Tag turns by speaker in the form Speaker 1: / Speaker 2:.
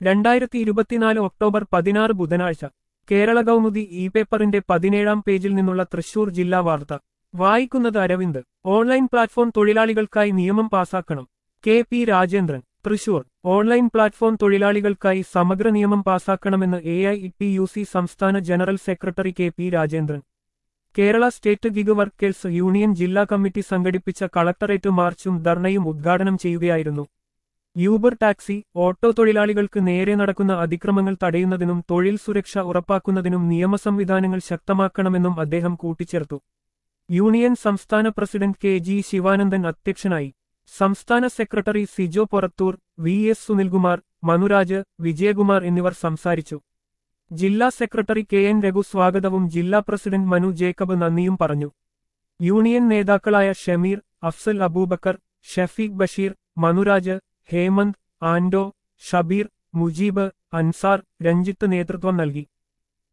Speaker 1: രണ്ടായിരത്തി ഇരുപത്തിനാല് ഒക്ടോബർ പതിനാറ് ബുധനാഴ്ച കേരള കൗമുദി ഇ പേപ്പറിന്റെ പതിനേഴാം പേജിൽ നിന്നുള്ള തൃശൂർ ജില്ലാ വാർത്ത വായിക്കുന്നത് അരവിന്ദ് ഓൺലൈൻ പ്ലാറ്റ്ഫോം തൊഴിലാളികൾക്കായി നിയമം പാസാക്കണം K P Rajendran Thrissur online platform തൊഴിലാളികൾക്കായി സമഗ്ര നിയമം പാസാക്കണമെന്ന് A I T U C സംസ്ഥാന general secretary K P Rajendran Kerala state gig workers union ജില്ലാ കമ്മിറ്റി സംഘടിപ്പിച്ച കളക്ടറേറ്റ് മാർച്ചും ധർണയും ഉദ്ഘാടനം ചെയ്യുകയായിരുന്നു യൂബർ ടാക്സി ഓട്ടോ തൊഴിലാളികൾക്ക് നേരെ നടക്കുന്ന അതിക്രമങ്ങൾ തടയുന്നതിനും തൊഴിൽ സുരക്ഷ ഉറപ്പാക്കുന്നതിനും നിയമസംവിധാനങ്ങൾ ശക്തമാക്കണമെന്നും അദ്ദേഹം കൂട്ടിച്ചേർത്തു യൂണിയൻ സംസ്ഥാന പ്രസിഡന്റ് കെ ജി ശിവാനന്ദൻ അധ്യക്ഷനായി സംസ്ഥാന secretary Sijo Porathoor V S Sunilkumar Manuraj Vijayakumar എന്നിവർ സംസാരിച്ചു ജില്ലാ സെക്രട്ടറി കെ എൻ രഘു സ്വാഗതവും ജില്ലാ പ്രസിഡന്റ് മനു ജേക്കബ് നന്ദിയും പറഞ്ഞു യൂണിയൻ നേതാക്കളായ ഷമീർ അഫ്സൽ അബൂബക്കർ ഷഫീഖ് ബഷീർ മനുരാജ് ഹേമന്ത് ആൻഡോ ഷബീർ മുജീബ് അൻസാർ രഞ്ജിത്ത് നേതൃത്വം നൽകി